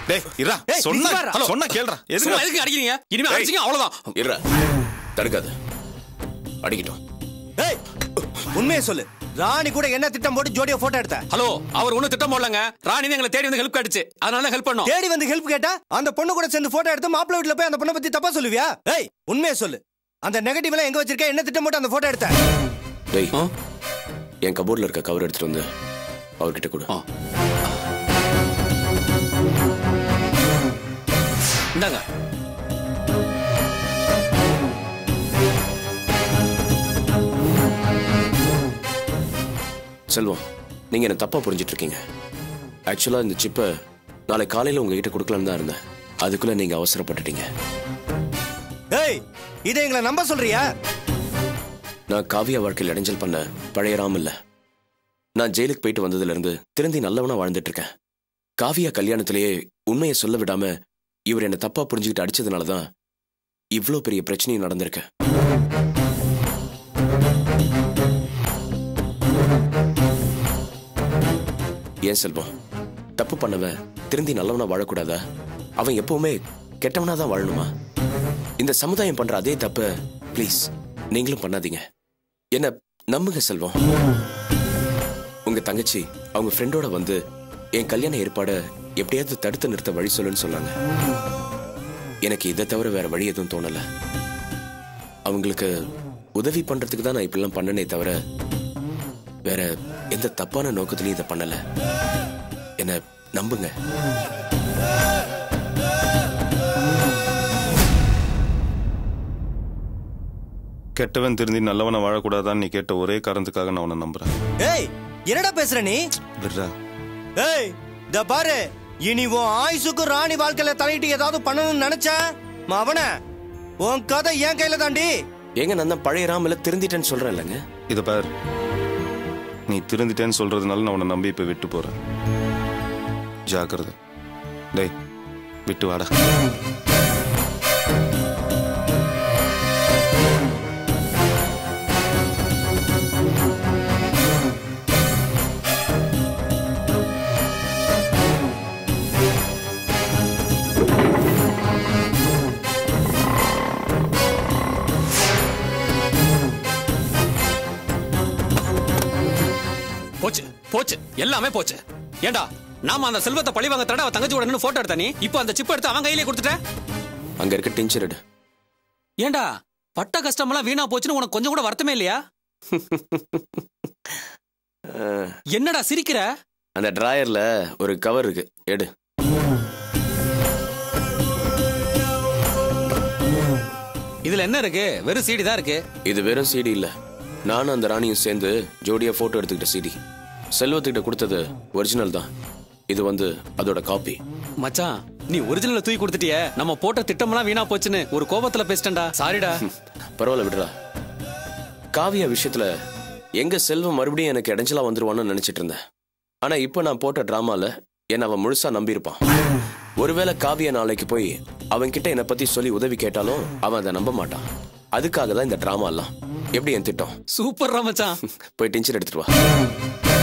டேய் இருடா ஏய், சொன்னா நீ பாரு. ஹலோ சொன்னா கேளுடா சும்மா எதுக்கு எதுக்கு அடிக்கிறீங்க இனிமே அடிச்சீங்க அவ்வளவுதான் இருடா தடுக்காத அடிக்கட்டும் ஏய் உண்மையை சொல்லு ராணி கூட என்ன திட்டம் போட்டு ஜோடியா போட்டோ எடுத்த ஹலோ அவர் ஒண்ணும் திட்டம் போடலங்க ராணி தான் எங்களை தேடி வந்து ஹெல்ப் கிடைச்சு அதனால தான் ஹெல்ப் பண்ணோம் தேடி வந்து ஹெல்ப் கேட்டா அந்த பொண்ணு கூட சேர்ந்து போட்டோ எடுத்து மாப்பிள்ளை வீட்டுல போய் அந்த பொண்ணை பத்தி தப்பா சொல்லுவியா ஏய் உண்மையை சொல்லு அந்த நெகட்டிவ் எல்லாம் எங்க வச்சிருக்க என்ன திட்டம் போட்டு அந்த போட்டோ எடுத்த டேய் என் கபோர்ட்ல இருக்க கவர் எடுத்துட்டு வந்து அவர்கிட்ட கொடு ஆ. இந்தாங்க செல்வம் நீங்க என்ன தப்பா புரிஞ்சிட்டு இருக்கீங்க ஆக்சுவலா இந்த சிப்பை நாளை காலையில உங்ககிட்ட கொடுக்கலான்னு தான் இருந்தேன் அதுக்குள்ள நீங்க அவசரப்பட்டுட்டீங்க ஏய் இதை எங்களை நம்ப சொல்றியா நான் காவியா வாழ்க்கையில் இடைஞ்சல் பண்ண பழைய ராம் இல்ல நான் ஜெயிலுக்கு போயிட்டு வந்ததுல இருந்து திருந்தி நல்லவனா வாழ்ந்துட்டு இருக்கேன் காவியா கல்யாணத்திலேயே உண்மையை சொல்ல விடாம இவர் என்ன தப்பா புரிஞ்சுக்கிட்டு அடிச்சதுனால தான் இவ்வளோ பெரிய பிரச்சனையும் நடந்திருக்கு ஏன் செல்வம் தப்பு பண்ணவன் திருந்தி நல்லவனா வாழக்கூடாதா அவன் எப்பவுமே கெட்டவனா தான் வாழணுமா இந்த சமுதாயம் பண்ற அதே தப்ப ப்ளீஸ் நீங்களும் பண்ணாதீங்க என்ன நம்புங்க செல்வம் உங்க தங்கச்சி அவங்க ஃப்ரெண்டோட வந்து என் கல்யாண ஏற்பாட எப்படியாவது தடுத்து நிறுத்த வழி சொல்லுன்னு சொன்னாங்க எனக்கு இதை தவிர வேற வழி எதுவும் தோணல அவங்களுக்கு உதவி பண்றதுக்கு தான் நான் இப்படிலாம் பண்ணனே தவிர வேற எந்த தப்பான நோக்கத்திலையும் இதை பண்ணல என்ன நம்புங்க கெட்டவன் திருந்தி நல்லவனை வாழக்கூடாதான்னு நீ கேட்ட ஒரே காரணத்துக்காக நான் உன்னை நம்புறேன் ஏய் என்னடா பேசுற நீ விட்றா ஏய் இந்த பாரு இனி உன் ஆயுசுக்கு ராணி வாழ்க்கையில தலையிட்டு ஏதாவது பண்ணணும்னு நினைச்ச அவன உன் கதை என் கையில தாண்டி ஏங்க நான் தான் பழைய ராமல திருந்திட்டேன்னு சொல்றேன் இல்லைங்க இதை பார் நீ திருந்திட்டேன்னு சொல்றதுனால நான் உன்னை நம்பி இப்ப விட்டு போறேன் ஜாக்கிரதை டேய் விட்டு வாடா போச்சு போச்சு எல்லாமே போச்சு ஏண்டா நாம அந்த செல்வத்தை பழி வாங்க தட அவ தங்கச்சி கூட நின்னு போட்டோ எடுத்த நீ இப்போ அந்த சிப் எடுத்து அவன் கையிலே கொடுத்துட்ட அங்க இருக்க டிஞ்சர் எடு ஏண்டா பட்ட கஷ்டமெல்லாம் வீணா போச்சுன்னு உனக்கு கொஞ்சம் கூட வருத்தமே இல்லையா அஹ், என்னடா சிரிக்கிற அந்த டிராயர்ல ஒரு கவர் இருக்கு எடு இதுல என்ன இருக்கு வெறும் சீடி தான் இருக்கு இது வெறும் சிடி இல்ல நானும் அந்த ராணியும் சேர்ந்து ஜோடியா போட்டோ எடுத்துக்கிட்ட சிடி செல்வத்துக்கிட்ட கொடுத்தது ஒரிஜினல் தான் இது வந்து அதோட காப்பி மச்சான் நீ ஒரிஜினல் தூக்கி கொடுத்துட்டிய நம்ம போட்ட திட்டமெல்லாம் வீணா போச்சுன்னு ஒரு கோபத்துல பேசிட்டேன்டா சாரிடா பரவாயில்ல விடுறா காவியா விஷயத்துல எங்க செல்வம் மறுபடியும் எனக்கு இடைஞ்சலா வந்துருவான்னு நினைச்சிட்டு இருந்தேன் ஆனா இப்போ நான் போட்ட டிராமால என்ன அவன் முழுசா நம்பியிருப்பான் ஒருவேளை காவியா நாளைக்கு போய் அவன் கிட்ட என்னை பத்தி சொல்லி உதவி கேட்டாலும் அவன் அதை நம்ப மாட்டான் அதுக்காக தான் இந்த டிராமா எல்லாம் எப்படி என் திட்டம் சூப்பர்ரா மச்சான் போய் டென்ஷன் எடுத்துட்டு வா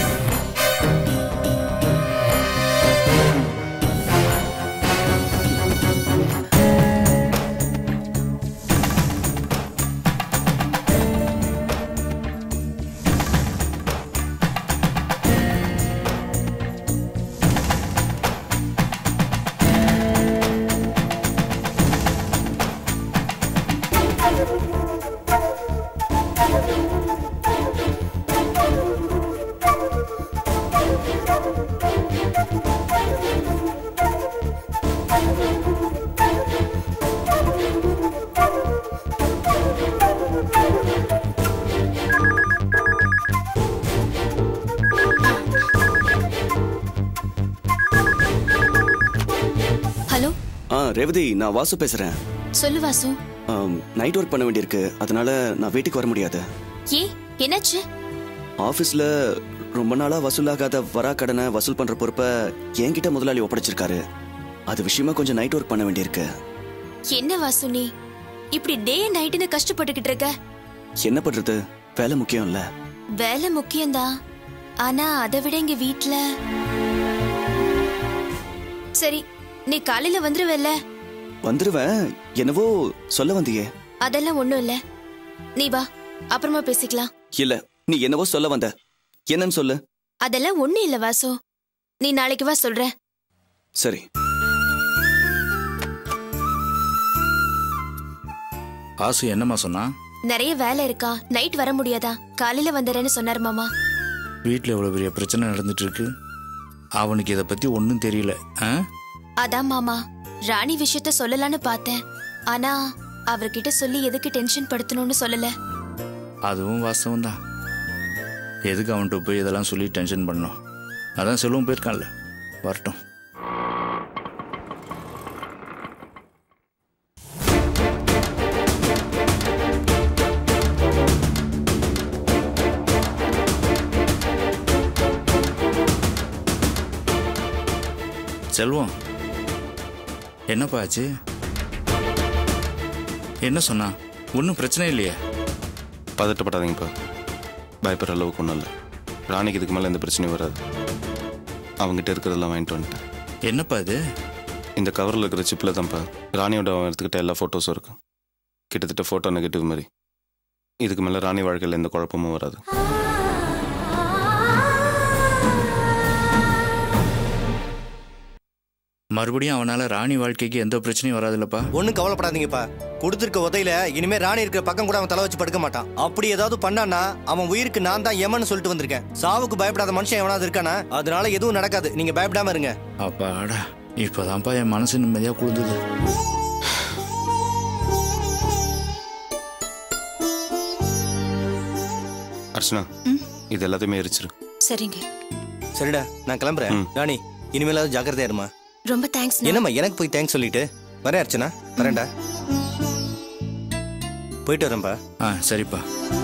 ஹலோ ஆ ரேவதி நான் வாசு பேசுறேன் சொல்லு வாசு நைட் ஒர்க் பண்ண வேண்டியிருக்கு அதனால நான் வீட்டுக்கு வர முடியாது ஏ என்னாச்சு ஆஃபீஸ்ல ரொம்ப நாளா வசூலாகாத வரா கடனை வசூல் பண்ற பொறுப்பை என்கிட்ட முதலாளி ஒப்படைச்சிருக்காரு அது விஷயமா கொஞ்சம் நைட் ஒர்க் பண்ண வேண்டியிருக்கு என்ன வாசு நீ இப்படி டே நைட்டுன்னு கஷ்டப்பட்டுக்கிட்டு இருக்க என்ன பண்றது வேலை முக்கியம் இல்ல வேலை முக்கியம்தான் ஆனா அதை விட இங்க வீட்ல சரி நீ காலையில வந்துருவல்ல வந்துருவேன் என்னவோ சொல்ல வந்தியே அதெல்லாம் ஒண்ணும் இல்ல நீ வா அப்புறமா பேசிக்கலாம் இல்ல நீ என்னவோ சொல்ல வந்த என்னன்னு சொல்லு அதெல்லாம் ஒண்ணு இல்ல வாசு நீ நாளைக்கு வா சொல்றேன் சரி ஆசு என்னம்மா சொன்னா நிறைய வேலை இருக்கா நைட் வர முடியாதா காலையில வந்துடுறேன்னு சொன்னார் மாமா வீட்டில் எவ்வளோ பெரிய பிரச்சனை நடந்துட்டு இருக்கு அவனுக்கு இதை பற்றி ஒன்றும் தெரியல ஆ அதான் மாமா ராணி விஷயத்த சொல்லலான்னு பார்த்தேன் ஆனா அவர்கிட்ட சொல்லி எதுக்கு டென்ஷன் படுத்தணும்னு சொல்லல அதுவும் வாஸ்தவம் தான் எதுக்கு அவன்கிட்ட போய் இதெல்லாம் சொல்லி டென்ஷன் பண்ணோம் அதான் செல்வம் போயிருக்கான்ல வரட்டும் செல்வம் என்னப்பா ஆச்சு என்ன சொன்னா ஒன்றும் பிரச்சனை இல்லையே பதட்டப்படாதீங்கப்பா பயப்படுற அளவுக்கு ஒன்றும் இல்லை ராணிக்கு இதுக்கு மேலே எந்த பிரச்சனையும் வராது அவங்ககிட்ட இருக்கிறதெல்லாம் வாங்கிட்டு வந்துட்டேன் என்னப்பா இது இந்த கவரில் இருக்கிற சிப்பில் தான்ப்பா ராணியோட அவன் எடுத்துக்கிட்ட எல்லா ஃபோட்டோஸும் இருக்கும் கிட்டத்தட்ட ஃபோட்டோ நெகட்டிவ் மாதிரி இதுக்கு மேலே ராணி வாழ்க்கையில் எந்த குழப்பமும் வராது மறுபடியும் அவனால ராணி வாழ்க்கைக்கு எந்த பிரச்சனையும் வராதுல்லப்பா ஒன்றும் கவலைப்படாதீங்கப்பா கொடுத்துருக்க உதையில இனிமே ராணி இருக்கிற பக்கம் கூட அவன் தலை வச்சு படுக்க மாட்டான் அப்படி ஏதாவது பண்ணானா அவன் உயிருக்கு நான் தான் எமன்னு சொல்லிட்டு வந்திருக்கேன் சாவுக்கு பயப்படாத மனுஷன் எவனாவது இருக்கானா அதனால எதுவும் நடக்காது நீங்க பயப்படாம இருங்க அப்பாடா இப்போதான்ப்பா என் மனசு நிம்மதியாக குளிர்ந்தது அர்ச்சனா இது எல்லாத்தையுமே எரிச்சிரு சரிங்க சரிடா நான் கிளம்புறேன் ராணி இனிமேலாவது ஜாக்கிரதையா இருமா ரொம்ப தேங்க்ஸ் என்னம்மா எனக்கு போய் தேங்க்ஸ் சொல்லிட்டு வரேன் அர்ச்சனா வரேன்டா போயிட்டு வரேன்ப்பா ஆ சரிப்பா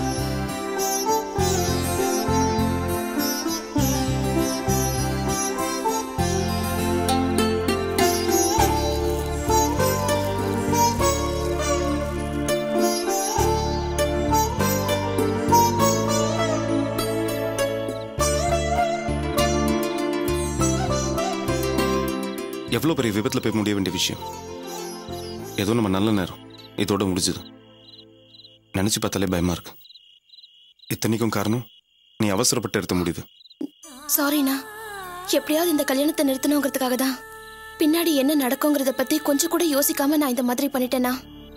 எவ்வளோ பெரிய விபத்தில் போய் முடிய வேண்டிய விஷயம் ஏதோ நம்ம நல்ல நேரம் இதோட முடிஞ்சது நினச்சி பார்த்தாலே பயமா இருக்கு இத்தனைக்கும் காரணம் நீ அவசரப்பட்டு எடுத்த முடிவு சாரிண்ணா எப்படியாவது இந்த கல்யாணத்தை நிறுத்தணுங்கிறதுக்காக தான் பின்னாடி என்ன நடக்குங்கிறத பத்தி கொஞ்சம் கூட யோசிக்காம நான் இந்த மாதிரி பண்ணிட்டேனா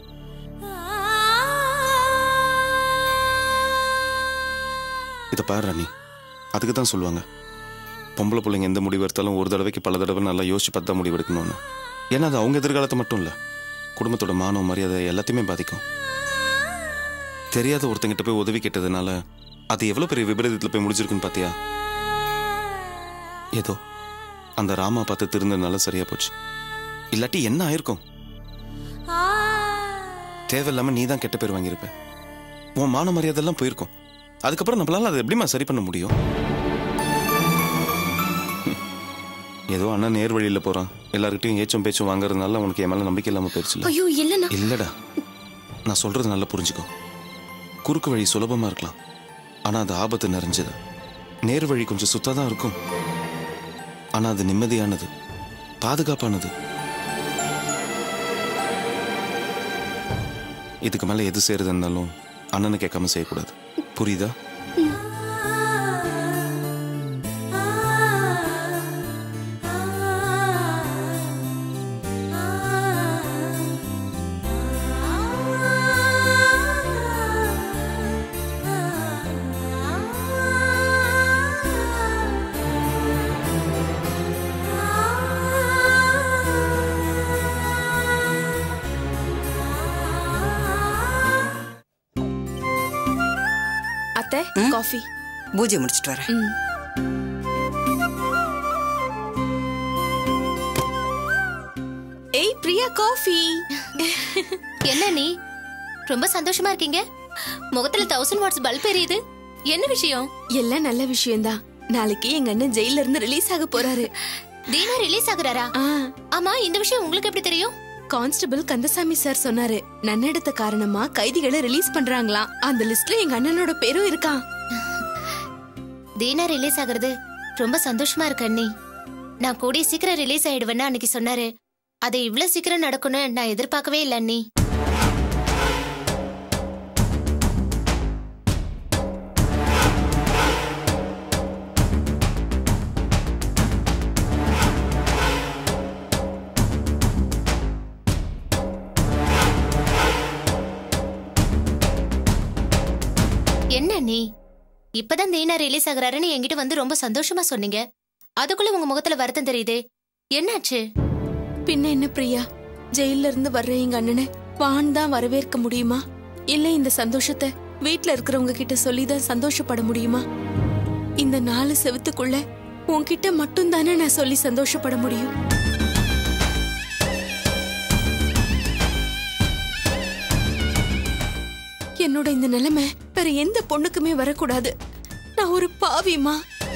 இதை பாரு ராணி அதுக்கு தான் சொல்லுவாங்க பொம்பளை பிள்ளைங்க எந்த முடிவு எடுத்தாலும் ஒரு தடவைக்கு பல தடவை நல்லா யோசிச்சு பார்த்து தான் முடிவு எடுக்கணும்னு ஏன்னா அது அவங்க எதிர்காலத்தை மட்டும் இல்லை குடும்பத்தோட மானம் மரியாதை எல்லாத்தையுமே பாதிக்கும் தெரியாத ஒருத்தங்கிட்ட போய் உதவி கேட்டதுனால அது எவ்வளோ பெரிய விபரீதத்தில் போய் முடிஞ்சிருக்குன்னு பார்த்தியா ஏதோ அந்த ராமா பார்த்து திருந்ததுனால சரியா போச்சு இல்லாட்டி என்ன ஆயிருக்கும் தேவையில்லாம நீ தான் கெட்ட பேர் வாங்கியிருப்ப உன் மான மரியாதை எல்லாம் போயிருக்கும் அதுக்கப்புறம் நம்மளால அதை எப்படிம்மா சரி பண்ண முடியும் ஹம். ஏதோ அண்ணன் நேர் வழியில போறான் எல்லார்கிட்டயும் ஏச்சும் பேச்சும் வாங்குறதுனால உனக்கு என் மேல நம்பிக்கை இல்லாம போயிருச்சுல ஐயோ இல்லண்ணா இல்லடா நான் சொல்றது நல்லா புரிஞ்சுக்கோ குறுக்கு வழி சுலபமா இருக்கலாம் ஆனா அது ஆபத்து நிறைஞ்சது நேர் வழி கொஞ்சம் சுத்தா தான் இருக்கும் ஆனா அது நிம்மதியானது பாதுகாப்பானது இதுக்கு மேல எது செய்யறது இருந்தாலும் அண்ணனை கேட்காம செய்யக்கூடாது புரியுதா அத்தை காஃபி பூஜை முடிச்சிட்டு வரேன் ஏய் பிரியா காஃபி என்ன நீ ரொம்ப சந்தோஷமா இருக்கீங்க முகத்துல தௌசண்ட் வாட்ஸ் பல்ப் எரியுது என்ன விஷயம் எல்லாம் நல்ல விஷயம்தான் நாளைக்கு எங்க அண்ணன் ஜெயில இருந்து ரிலீஸ் ஆக போறாரு தீனா ரிலீஸ் ஆகுறாரா ஆ ஆமா இந்த விஷயம் உங்களுக்கு எப்படி தெரியும் கான்ஸ்டபிள் கந்தசாமி சார் சொன்னாரு நன்னடத்த காரணமா கைதிகளை ரிலீஸ் பண்றாங்களாம் அந்த லிஸ்ட்ல எங்க அண்ணனோட பேரும் இருக்கான் தீனா ரிலீஸ் ஆகுறது ரொம்ப சந்தோஷமா இருக்கு அண்ணி நான் கூடிய சீக்கிரம் ரிலீஸ் ஆயிடுவேன்னு அன்னைக்கு சொன்னாரு அது இவ்ளோ சீக்கிரம் நடக்கும்னு நான் எதிர்பார்க்கவே இல்லை அண்ணி என்ன நீ இப்பதான் தீனா ரிலீஸ் ஆகுறாருன்னு என்கிட்ட வந்து ரொம்ப சந்தோஷமா சொன்னீங்க அதுக்குள்ள உங்க முகத்துல வருத்தம் தெரியுதே என்னாச்சு பின்ன என்ன பிரியா ஜெயில இருந்து வர்ற எங்க அண்ணனை வான் தான் வரவேற்க முடியுமா இல்ல இந்த சந்தோஷத்தை வீட்ல இருக்கிறவங்க கிட்ட சொல்லிதான் சந்தோஷப்பட முடியுமா இந்த நாலு செவத்துக்குள்ள உன்கிட்ட மட்டும் தானே நான் சொல்லி சந்தோஷப்பட முடியும் என்னோட இந்த நிலைமை வேற எந்த பொண்ணுக்குமே வரக்கூடாது நான் ஒரு பாவிமா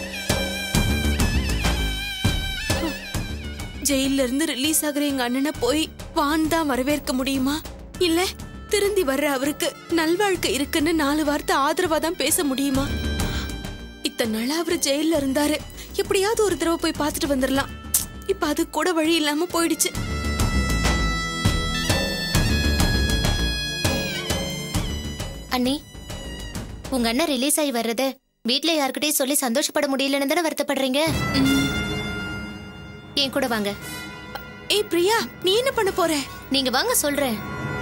ஜெயில இருந்து ரிலீஸ் ஆகுற எங்க அண்ணனை போய் வான் தான் வரவேற்க முடியுமா இல்ல திருந்தி வர்ற அவருக்கு நல்வாழ்க்கை இருக்குன்னு நாலு வார்த்தை ஆதரவா தான் பேச முடியுமா இத்தனை நாளா அவரு ஜெயில இருந்தாரு எப்படியாவது ஒரு தடவை போய் பார்த்துட்டு வந்துடலாம் இப்ப அது கூட வழி இல்லாம போயிடுச்சு அண்ணி உங்க அண்ணன் ரிலீஸ் ஆகி வர்றத வீட்ல யார்கிட்டயும் சொல்லி சந்தோஷப்பட முடியலன்னு தானே வருத்தப்படுறீங்க என் கூட வாங்க ஏய் பிரியா நீ என்ன பண்ண போற நீங்க வாங்க சொல்றேன்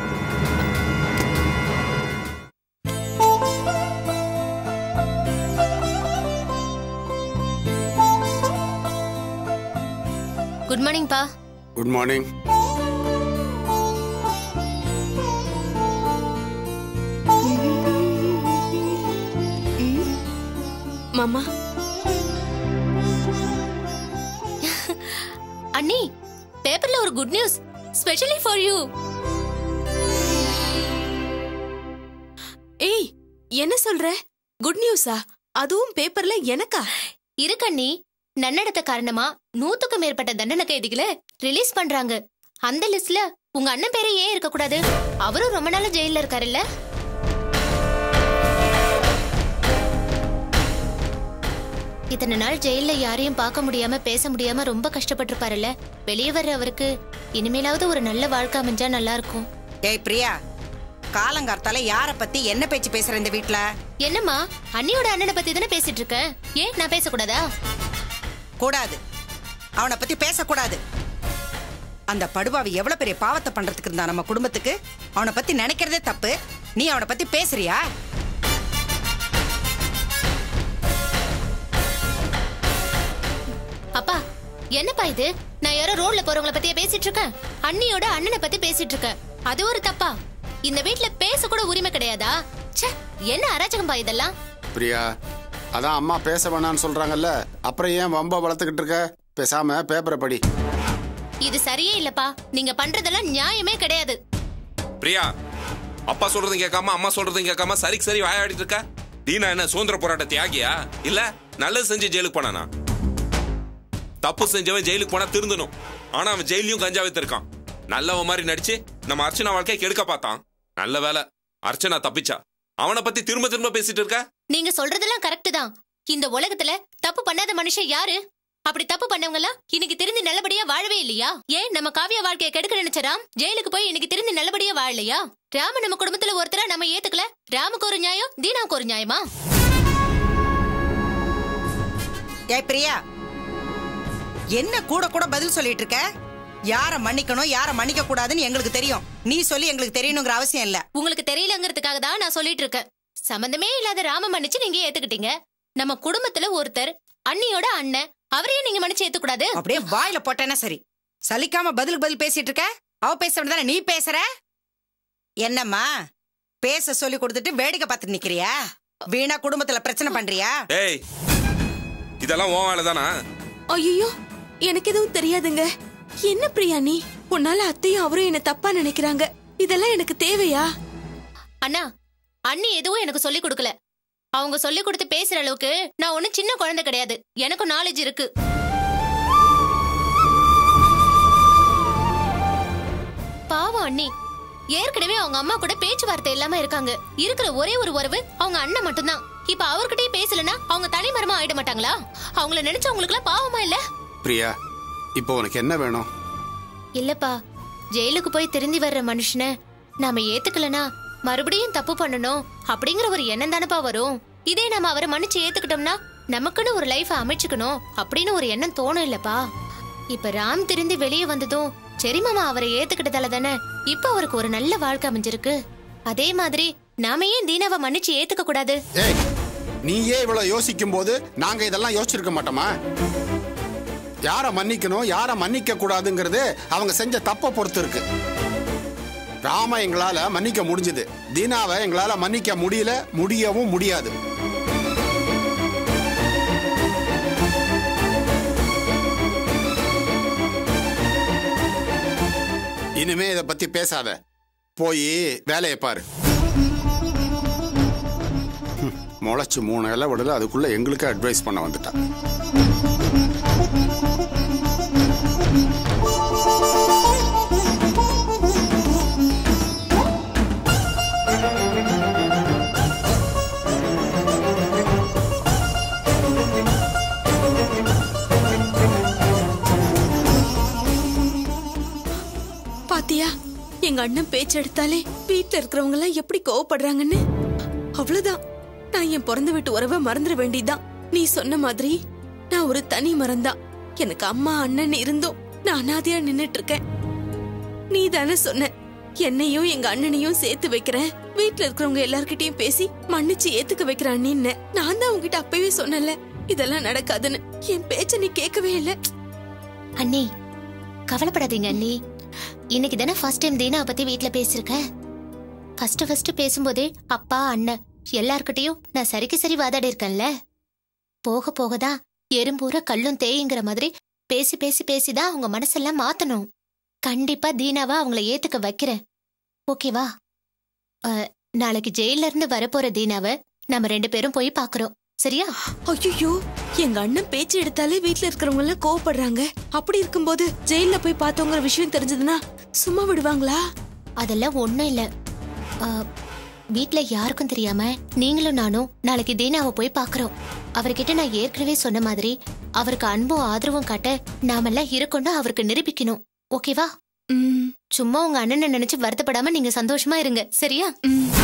குட் மார்னிங் பா குட் மார்னிங் மாமா அண்ணி பேப்பர்ல ஒரு good news specially for you ஏய் என்ன சொல்ற குட் நியூஸா அதுவும் பேப்பர்ல எனக்கா இருக்கண்ணி நன்னடத்த காரணமா நூத்துக்கு மேற்பட்ட தண்டனை கைதிகளை ரிலீஸ் பண்றாங்க அந்த லிஸ்ட்ல உங்க அண்ணன் பேரே ஏன் இருக்க கூடாது அவரும் ரொம்ப நாளா ஜெயில இருக்காருல்ல இத்தனை நாள் ஜெயில்ல யாரையும் பார்க்க முடியாம பேச முடியாம ரொம்ப கஷ்டப்பட்டிருப்பாருல்ல வெளியே வர்ற அவருக்கு இனிமேலாவது ஒரு நல்ல வாழ்க்கை அமைஞ்சா நல்லா இருக்கும் டேய் பிரியா காலங்கார்த்தால யார பத்தி என்ன பேச்சு பேசுற இந்த வீட்ல என்னம்மா அண்ணியோட அண்ணனை பத்தி தானே பேசிட்டு இருக்கேன் ஏன் நான் பேசக்கூடாதா கூடாது அவனை பத்தி பேசக்கூடாது அந்த படுபாவி எவ்வளவு பெரிய பாவத்தை பண்றதுக்கு இருந்தா நம்ம குடும்பத்துக்கு அவனை பத்தி நினைக்கிறதே தப்பு நீ அவனை பத்தி பேசுறியா அப்பா என்னப்பா இது நான் யாரோ ரோட்ல போறவங்கள பத்தியே பேசிட்டு இருக்கேன் அண்ணியோட அண்ணனை பத்தி பேசிட்டு இருக்கேன் அது ஒரு தப்பா இந்த வீட்ல பேச கூட உரிமை கிடையாதா ச்சே என்ன அராஜகம்பா இதெல்லாம் பிரியா அதான் அம்மா பேச வேணாம்னு சொல்றாங்கல்ல அப்புறம் ஏன் வம்ப வளர்த்துக்கிட்டு இருக்க பேசாம பேப்பரை படி இது சரியே இல்லப்பா நீங்க பண்றதெல்லாம் நியாயமே கிடையாது பிரியா அப்பா சொல்றதும் கேட்காம அம்மா சொல்றதும் கேட்காம சரிக்கு சரி வாயாடிட்டு இருக்க தீனா என்ன சுதந்திர போராட்ட தியாகியா இல்ல நல்லது செஞ்சு ஜெயிலுக்கு போனானா தப்பு செஞ்சவன் ஜெயிலுக்கு போனா திருந்தணும் ஆனா அவன் ஜெயிலையும் கஞ்சா வைத்திருக்கான் நல்லவன் மாதிரி நடிச்சு நம்ம அர்ச்சனா வாழ்க்கையை கெடுக்க பார்த்தான் நல்ல வேலை அர்ச்சனா தப்பிச்சா அவனை பத்தி திரும்ப திரும்ப பேசிட்டு இருக்க நீங்க சொல்றதெல்லாம் கரெக்ட் தான் இந்த உலகத்துல தப்பு பண்ணாத மனுஷன் யாரு அப்படி தப்பு பண்ணவங்க எல்லாம் இன்னைக்கு திருந்தி நல்லபடியா வாழவே இல்லையா ஏன் நம்ம காவிய வாழ்க்கையை கெடுக்க நினைச்ச ராம் ஜெயிலுக்கு போய் இன்னைக்கு திருந்தி நல்லபடியா வாழலையா ராம நம்ம குடும்பத்துல ஒருத்தரா நம்ம ஏத்துக்கல ராமுக்கு ஒரு நியாயம் தீனாவுக்கு ஒரு நியாயமா ஏய் பிரியா என்ன கூட கூட பதில் சொல்லிட்டு இருக்க யார மன்னிக்கணும் யார மன்னிக்க கூடாதுன்னு எங்களுக்கு தெரியும் நீ சொல்லி எங்களுக்கு தெரியணுங்கிற அவசியம் இல்ல உங்களுக்கு தெரியலங்கிறதுக்காக தான் நான் சொல்லிட்டு இருக்கேன் சம்பந்தமே இல்லாத ராம மன்னிச்சு நீங்க ஏத்துக்கிட்டீங்க நம்ம குடும்பத்துல ஒருத்தர் அண்ணியோட அண்ணன் அவரையும் நீங்க மன்னிச்சு ஏத்துக்கூடாது அப்படியே வாயில போட்டேன்னா சரி சலிக்காம பதிலுக்கு பதில் பேசிட்டு இருக்க அவ பேச வேண்டியதானே நீ பேசுற என்னம்மா பேச சொல்லி கொடுத்துட்டு வேடிக்கை பார்த்துட்டு நிக்கிறியா வீணா குடும்பத்துல பிரச்சனை பண்றியா ஏய் இதெல்லாம் உன் வேலை தானா ஐயோ எனக்கு எதுவும் தெரியாதுங்க என்ன பிரியா நீ உன்னால அத்தையும் அவரும் என்ன தப்பா நினைக்கிறாங்க இதெல்லாம் எனக்கு தேவையா அண்ணா அண்ணி எதுவும் எனக்கு சொல்லி கொடுக்கல அவங்க சொல்லி கொடுத்து பேசுற அளவுக்கு நான் ஒண்ணும் சின்ன குழந்தை கிடையாது எனக்கும் நாலேஜ் இருக்கு பாவம் அண்ணி ஏற்கனவே அவங்க அம்மா கூட பேச்சுவார்த்தை இல்லாம இருக்காங்க இருக்கிற ஒரே ஒரு உறவு அவங்க அண்ணன் மட்டும்தான் இப்ப அவர்கிட்டயே பேசலனா அவங்க தனிமரமா ஆயிட மாட்டாங்களா அவங்கள நினைச்சா உங்களுக்கு எல்லாம் பாவமா இல்ல பிரியா இப்போ உனக்கு என்ன வேணும் இல்லப்பா ஜெயிலுக்கு போய் திருந்தி வர்ற மனுஷனை நாம ஏத்துக்கலனா மறுபடியும் தப்பு பண்ணணும் அப்படிங்கிற ஒரு எண்ணம் தானப்பா வரும் இதே நாம அவரை மன்னிச்சு ஏத்துக்கிட்டோம்னா நமக்குன்னு ஒரு லைஃப் அமைச்சுக்கணும் அப்படின்னு ஒரு எண்ணம் தோணும் இல்லப்பா இப்ப ராம் திருந்தி வெளியே வந்ததும் சரி மாமா அவரை ஏத்துக்கிட்டதால தானே இப்ப அவருக்கு ஒரு நல்ல வாழ்க்கை அமைஞ்சிருக்கு அதே மாதிரி நாம ஏன் தீனாவை மன்னிச்சு ஏத்துக்க கூடாது ஏய் நீயே இவ்வளவு யோசிக்கும் போது நாங்க இதெல்லாம் யோசிச்சிருக்க மாட்டோமா யாரை மன்னிக்கணும் யாரை மன்னிக்க கூடாதுங்கிறது அவங்க செஞ்ச தப்பை பொறுத்து இருக்கு ராம எங்களால மன்னிக்க முடிஞ்சது தீனாவை எங்களால மன்னிக்க முடியல முடியவும் முடியாது இனிமே இதை பத்தி பேசாத போய் வேலையை பாரு ஹம், முளைச்சு மூணு இலை விடல அதுக்குள்ள எங்களுக்கு அட்வைஸ் பண்ண வந்துட்டா பாத்தியா எங்க அண்ணன் பேச்சு எடுத்தாலே வீட்ல இருக்கிறவங்க எல்லாம் எப்படி கோவப்படுறாங்கன்னு அவ்வளவுதான் நான் என் பிறந்த வீட்டு உறவை மறந்துட வேண்டியதுதான் நீ சொன்ன மாதிரி நான் ஒரு தனி மரம்தான் எனக்கு அம்மா அண்ணன் இருந்தும் நான் அனாதையா நின்னுட்டு இருக்கேன் நீ தானே சொன்ன என்னையும் எங்க அண்ணனையும் சேர்த்து வைக்கிறேன் வீட்ல இருக்கிறவங்க எல்லார்கிட்டயும் பேசி மன்னிச்சு ஏத்துக்க வைக்கிறேன் அண்ணின்னு நான் தான் உங்ககிட்ட அப்பவே சொன்னல இதெல்லாம் நடக்காதுன்னு என் பேச்ச நீ கேட்கவே இல்லை அண்ணி கவலைப்படாதீங்க அண்ணி இன்னைக்கு தானே ஃபர்ஸ்ட் டைம் தீனாவை பத்தி வீட்ல பேசியிருக்கேன் ஃபர்ஸ்ட் ஃபர்ஸ்ட் பேசும்போதே அப்பா அண்ணன் எல்லார்கிட்டயும் நான் சரிக்கு சரி வாதாடி இருக்கேன்ல போக போக தான் எறும்பூர கல்லும் தேயுங்கிற மாதிரி பேசி பேசி பேசி தான் அவங்க மனசெல்லாம் மாத்தணும் கண்டிப்பா தீனாவா அவங்கள ஏத்துக்க வைக்கிறேன் ஓகேவா அஹ், நாளைக்கு ஜெயில இருந்து வரப்போற தீனாவை நம்ம ரெண்டு பேரும் போய் பாக்குறோம் சரியா ஐயோ எங்க அண்ணன் பேச்சு எடுத்தாலே வீட்ல இருக்கிறவங்க எல்லாம் கோவப்படுறாங்க அப்படி இருக்கும்போது ஜெயில போய் பார்த்தோங்கிற விஷயம் தெரிஞ்சதுன்னா சும்மா விடுவாங்களா அதெல்லாம் ஒண்ணும் இல்ல ஆ, வீட்ல யாருக்கும் தெரியாம நீங்களும் நானும் நாளைக்கு தீனாவை போய் பாக்குறோம் அவர்கிட்ட நான் ஏற்கனவே சொன்ன மாதிரி அவருக்கு அன்பும் ஆதரவும் காட்ட நாமெல்லாம் இருக்கோம்னு அவருக்கு நிரூபிக்கணும் ஓகேவா சும்மா உங்க அண்ணனை நினைச்சு வருத்தப்படாம நீங்க சந்தோஷமா இருங்க சரியா ம்